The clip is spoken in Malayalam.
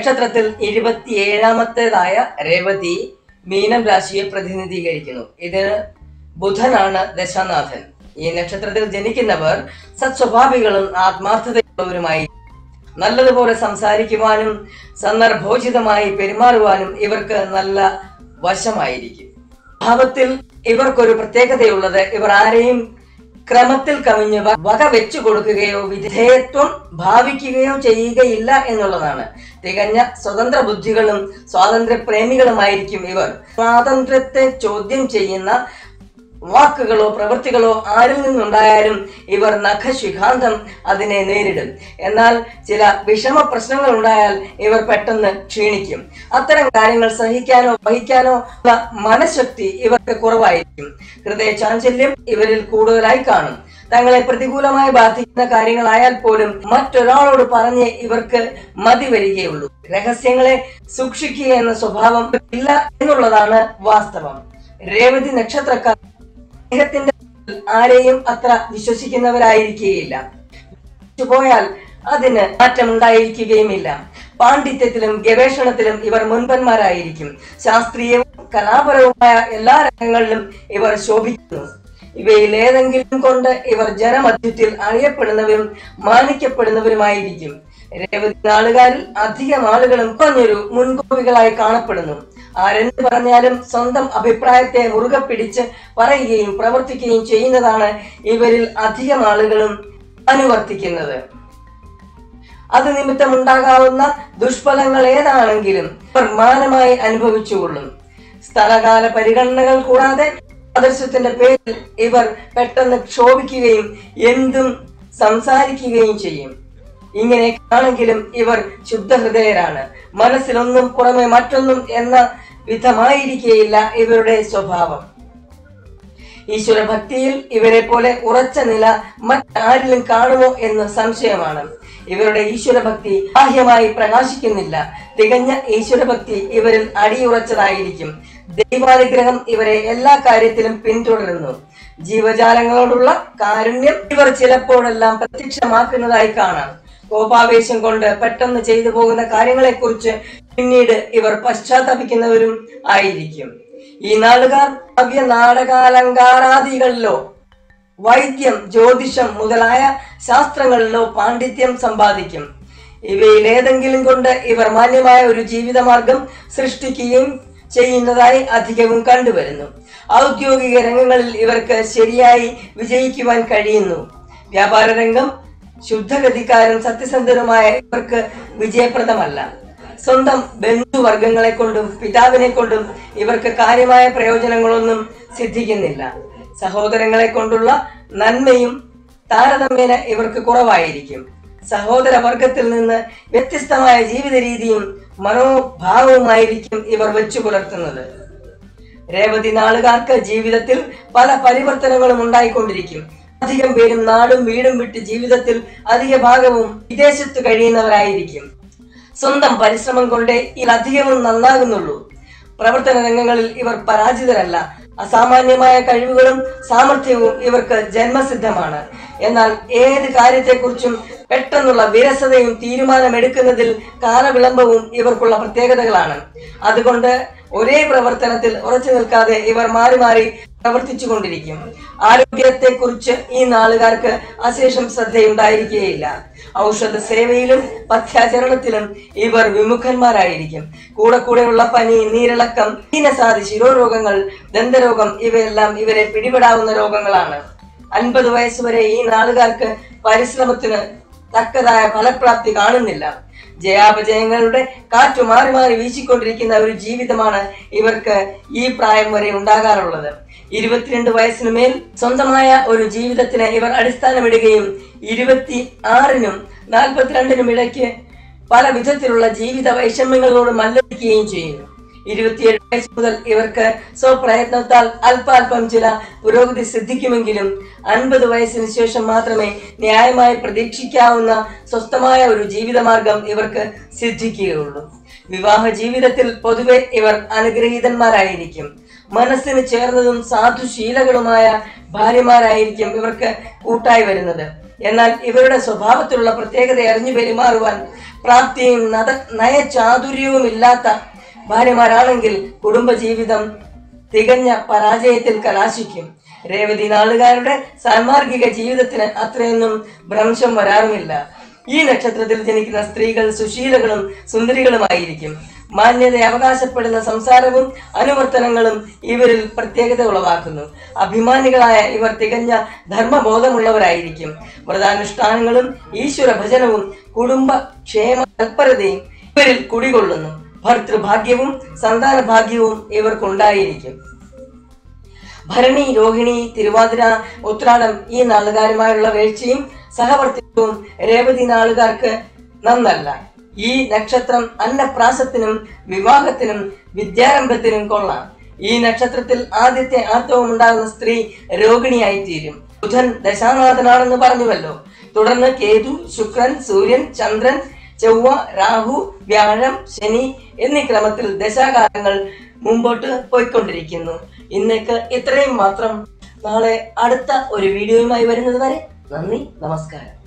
നക്ഷത്രത്തിൽ ഇരുപത്തിയേഴാമത്തേതായ രേവതി മീനം രാശിയെ പ്രതിനിധീകരിക്കുന്നു ഇതിന് ബുധനാണ് ദശാനാഥൻ ഈ നക്ഷത്രത്തിൽ ജനിക്കുന്നവർ സത്സ്വഭാവികളും ആത്മാർത്ഥതയുള്ളവരുമായി നല്ലതുപോലെ സംസാരിക്കുവാനും സന്ദർഭോചിതമായി പെരുമാറുവാനും ഇവർക്ക് നല്ല വശമായിരിക്കും ഭാവത്തിൽ ഇവർക്കൊരു പ്രത്യേകതയുള്ളത് ഇവർ ആരെയും ക്രമത്തിൽ കവിഞ്ഞ് വ- വക വെച്ചു കൊടുക്കുകയോ വിധേയത്വം ഭാവിക്കുകയോ ചെയ്യുകയില്ല എന്നുള്ളതാണ് തികഞ്ഞ സ്വതന്ത്ര ബുദ്ധികളും സ്വാതന്ത്ര്യ പ്രേമികളുമായിരിക്കും ഇവർ സ്വാതന്ത്ര്യത്തെ ചോദ്യം ചെയ്യുന്ന വാക്കുകളോ പ്രവൃത്തികളോ ആരിൽ നിന്നുണ്ടായാലും ഇവർ നഖശിഖാന്തം അതിനെ നേരിടും എന്നാൽ ചില വിഷമ പ്രശ്നങ്ങൾ ഉണ്ടായാൽ ഇവർ പെട്ടെന്ന് ക്ഷീണിക്കും അത്തരം കാര്യങ്ങൾ സഹിക്കാനോ വഹിക്കാനോ ഉള്ള മനഃശക്തി ഇവർക്ക് കുറവായിരിക്കും ഹൃദയ ചാഞ്ചല്യം ഇവരിൽ കൂടുതലായി കാണും തങ്ങളെ പ്രതികൂലമായി ബാധിക്കുന്ന കാര്യങ്ങളായാൽ പോലും മറ്റൊരാളോട് പറഞ്ഞ് ഇവർക്ക് മതി വരികയുള്ളൂ രഹസ്യങ്ങളെ സൂക്ഷിക്കുക എന്ന സ്വഭാവം ഇല്ല എന്നുള്ളതാണ് വാസ്തവം രേവതി നക്ഷത്രക്കാർ സ്നേഹത്തിന്റെ ആരെയും അത്ര വിശ്വസിക്കുന്നവരായിരിക്കുകയില്ല പോയാൽ അതിന് മാറ്റമുണ്ടായിരിക്കുകയുമില്ല പാണ്ഡിത്യത്തിലും ഗവേഷണത്തിലും ഇവർ മുൻപന്മാരായിരിക്കും ശാസ്ത്രീയവും കലാപരവുമായ എല്ലാ രംഗങ്ങളിലും ഇവർ ശോഭിക്കുന്നു ഇവയിൽ ഏതെങ്കിലും കൊണ്ട് ഇവർ ജനമധ്യത്തിൽ അറിയപ്പെടുന്നവരും മാനിക്കപ്പെടുന്നവരുമായിരിക്കും രേവതി നാളുകാരിൽ അധികം ആളുകളും പറഞ്ഞൊരു മുൻകോപികളായി കാണപ്പെടുന്നു ആരെന്ത് പറഞ്ഞാലും സ്വന്തം അഭിപ്രായത്തെ മുറുകെ പിടിച്ച് പറയുകയും പ്രവർത്തിക്കുകയും ചെയ്യുന്നതാണ് ഇവരിൽ അധികം ആളുകളും അനുവർത്തിക്കുന്നത് അത് നിമിത്തമുണ്ടാകാവുന്ന ദുഷ്ഫലങ്ങൾ ഏതാണെങ്കിലും ഇവർ മാനമായി അനുഭവിച്ചുകൊള്ളും സ്ഥലകാല പരിഗണനകൾ കൂടാതെ ആദർശത്തിന്റെ പേരിൽ ഇവർ പെട്ടെന്ന് ക്ഷോഭിക്കുകയും എന്തും സംസാരിക്കുകയും ചെയ്യും ഇങ്ങനെയൊക്കെയാണെങ്കിലും ഇവർ ശുദ്ധഹൃദയരാണ് മനസ്സിലൊന്നും പുറമെ മറ്റൊന്നും എന്ന വിധമായിരിക്കുകയില്ല ഇവരുടെ സ്വഭാവം ഈശ്വര ഭക്തിയിൽ ഇവരെ പോലെ ഉറച്ച നില മറ്റാരിലും കാണുമോ എന്ന് സംശയമാണ് ഇവരുടെ ഈശ്വരഭക്തി ബാഹ്യമായി പ്രകാശിക്കുന്നില്ല തികഞ്ഞ ഈശ്വരഭക്തി ഇവരിൽ അടിയുറച്ചതായിരിക്കും ദൈവാനുഗ്രഹം ഇവരെ എല്ലാ കാര്യത്തിലും പിന്തുടരുന്നു ജീവജാലങ്ങളോടുള്ള കാരുണ്യം ഇവർ ചിലപ്പോഴെല്ലാം പ്രത്യക്ഷമാക്കുന്നതായി കാണാം കോപാവേശം കൊണ്ട് പെട്ടെന്ന് ചെയ്തു പോകുന്ന കാര്യങ്ങളെക്കുറിച്ച് പിന്നീട് ഇവർ പശ്ചാത്തപിക്കുന്നവരും ആയിരിക്കും ഈ നാളുകാർ ഭവ്യ നാടകാലങ്കാരാദികളിലോ വൈദ്യം ജ്യോതിഷം മുതലായ ശാസ്ത്രങ്ങളിലോ പാണ്ഡിത്യം സമ്പാദിക്കും ഇവയിൽ ഏതെങ്കിലും കൊണ്ട് ഇവർ മാന്യമായ ഒരു ജീവിതമാർഗം സൃഷ്ടിക്കുകയും ചെയ്യുന്നതായി അധികവും കണ്ടുവരുന്നു ഔദ്യോഗിക രംഗങ്ങളിൽ ഇവർക്ക് ശരിയായി വിജയിക്കുവാൻ കഴിയുന്നു വ്യാപാര രംഗം ശുദ്ധഗതിക്കാരും സത്യസന്ധരുമായ ഇവർക്ക് വിജയപ്രദമല്ല സ്വന്തം ബന്ധുവർഗങ്ങളെ കൊണ്ടും പിതാവിനെ കൊണ്ടും ഇവർക്ക് കാര്യമായ പ്രയോജനങ്ങളൊന്നും സിദ്ധിക്കുന്നില്ല സഹോദരങ്ങളെ കൊണ്ടുള്ള നന്മയും താരതമ്യേന ഇവർക്ക് കുറവായിരിക്കും സഹോദര വർഗത്തിൽ നിന്ന് വ്യത്യസ്തമായ ജീവിത രീതിയും മനോഭാവവുമായിരിക്കും ഇവർ വെച്ചു പുലർത്തുന്നത് രേവതി നാളുകാർക്ക് ജീവിതത്തിൽ പല പരിവർത്തനങ്ങളും ഉണ്ടായിക്കൊണ്ടിരിക്കും അധികം പേരും നാടും വീടും വിട്ട് ജീവിതത്തിൽ അധിക ഭാഗവും വിദേശത്ത് കഴിയുന്നവരായിരിക്കും സ്വന്തം പരിശ്രമം കൊണ്ടേ ഇതിലധികവും നന്നാകുന്നുള്ളൂ പ്രവർത്തന രംഗങ്ങളിൽ ഇവർ പരാജിതരല്ല അസാമാന്യമായ കഴിവുകളും സാമർഥ്യവും ഇവർക്ക് ജന്മസിദ്ധമാണ് എന്നാൽ ഏത് കാര്യത്തെക്കുറിച്ചും പെട്ടെന്നുള്ള വിരസതയും തീരുമാനമെടുക്കുന്നതിൽ കാലവിളംബവും ഇവർക്കുള്ള പ്രത്യേകതകളാണ് അതുകൊണ്ട് ഒരേ പ്രവർത്തനത്തിൽ ഉറച്ചു നിൽക്കാതെ ഇവർ മാറി മാറി പ്രവർത്തിച്ചു കൊണ്ടിരിക്കും ആരോഗ്യത്തെക്കുറിച്ച് ഈ നാളുകാർക്ക് അശേഷം ശ്രദ്ധയുണ്ടായിരിക്കുകയില്ല ഔഷധ സേവയിലും പഥ്യാചരണത്തിലും ഇവർ വിമുഖന്മാരായിരിക്കും കൂടെ കൂടെയുള്ള പനി നീരിളക്കം ഹീനസാധി ശിരോരോഗങ്ങൾ ദന്തരോഗം ഇവയെല്ലാം ഇവരെ പിടിപെടാവുന്ന രോഗങ്ങളാണ് അൻപത് വയസ്സുവരെ ഈ നാളുകാർക്ക് പരിശ്രമത്തിന് തക്കതായ ഫലപ്രാപ്തി കാണുന്നില്ല ജയാപജയങ്ങളുടെ കാറ്റു മാറി മാറി വീശിക്കൊണ്ടിരിക്കുന്ന ഒരു ജീവിതമാണ് ഇവർക്ക് ഈ പ്രായം വരെ ഉണ്ടാകാറുള്ളത് ഇരുപത്തിരണ്ട് വയസ്സിന് മേൽ സ്വന്തമായ ഒരു ജീവിതത്തിന് ഇവർ അടിസ്ഥാനമിടുകയും ഇരുപത്തി ആറിനും നാൽപ്പത്തിരണ്ടിനും ഇടയ്ക്ക് പല വിധത്തിലുള്ള ജീവിത വൈഷമ്യങ്ങളോട് മല്ലടിക്കുകയും ചെയ്യുന്നു ഇരുപത്തിയേഴ് വയസ്സ് മുതൽ ഇവർക്ക് സ്വപ്രയത്നത്താൽ അല്പാൽപം ചില പുരോഗതി സിദ്ധിക്കുമെങ്കിലും അൻപത് വയസ്സിന് ശേഷം മാത്രമേ ന്യായമായി പ്രതീക്ഷിക്കാവുന്ന സ്വസ്ഥമായ ഒരു ജീവിതമാർഗം ഇവർക്ക് സിദ്ധിക്കുകയുള്ളൂ വിവാഹ ജീവിതത്തിൽ പൊതുവെ ഇവർ അനുഗ്രഹീതന്മാരായിരിക്കും മനസ്സിന് ചേർന്നതും സാധുശീലകളുമായ ഭാര്യമാരായിരിക്കും ഇവർക്ക് കൂട്ടായി വരുന്നത് എന്നാൽ ഇവരുടെ സ്വഭാവത്തിലുള്ള പ്രത്യേകത അറിഞ്ഞു പെരുമാറുവാൻ പ്രാപ്തിയും നത നയചാതുര്യവും ഇല്ലാത്ത ഭാര്യമാരാണെങ്കിൽ കുടുംബജീവിതം തികഞ്ഞ പരാജയത്തിൽ കലാശിക്കും രേവതി നാളുകാരുടെ സാൻമാർഗിക ജീവിതത്തിന് അത്രയൊന്നും ഭ്രംശം വരാറുമില്ല ഈ നക്ഷത്രത്തിൽ ജനിക്കുന്ന സ്ത്രീകൾ സുശീലകളും സുന്ദരികളുമായിരിക്കും മാന്യത അവകാശപ്പെടുന്ന സംസാരവും അനുവർത്തനങ്ങളും ഇവരിൽ പ്രത്യേകത ഉളവാക്കുന്നു അഭിമാനികളായ ഇവർ തികഞ്ഞ ധർമ്മബോധമുള്ളവരായിരിക്കും വ്രതാനുഷ്ഠാനങ്ങളും ഈശ്വര ഭജനവും കുടുംബ ക്ഷേമ തൽപരതയും ഇവരിൽ കുടികൊള്ളുന്നു ഭർതൃഭാഗ്യവും സന്താന ഭാഗ്യവും ഇവർക്കുണ്ടായിരിക്കും ഭരണി രോഹിണി തിരുവാതിര ഉത്രാടം ഈ നാളുകാരുമായുള്ള വീഴ്ചയും സഹവർത്തിത്വവും രേവതി നാളുകാർക്ക് നന്നല്ല ഈ നക്ഷത്രം അന്നപ്രാസത്തിനും വിവാഹത്തിനും വിദ്യാരംഭത്തിനും കൊള്ളാം ഈ നക്ഷത്രത്തിൽ ആദ്യത്തെ ആർത്തവം ഉണ്ടാകുന്ന സ്ത്രീ രോഹിണിയായി തീരും ബുധൻ ദശാനാഥനാണെന്ന് പറഞ്ഞുവല്ലോ തുടർന്ന് കേതു ശുക്രൻ സൂര്യൻ ചന്ദ്രൻ ചൊവ്വ രാഹു വ്യാഴം ശനി എന്നീ ക്രമത്തിൽ ദശാകാലങ്ങൾ മുമ്പോട്ട് പോയിക്കൊണ്ടിരിക്കുന്നു ഇന്നേക്ക് ഇത്രയും മാത്രം നാളെ അടുത്ത ഒരു വീഡിയോയുമായി വരുന്നത് വരെ നന്ദി നമസ്കാരം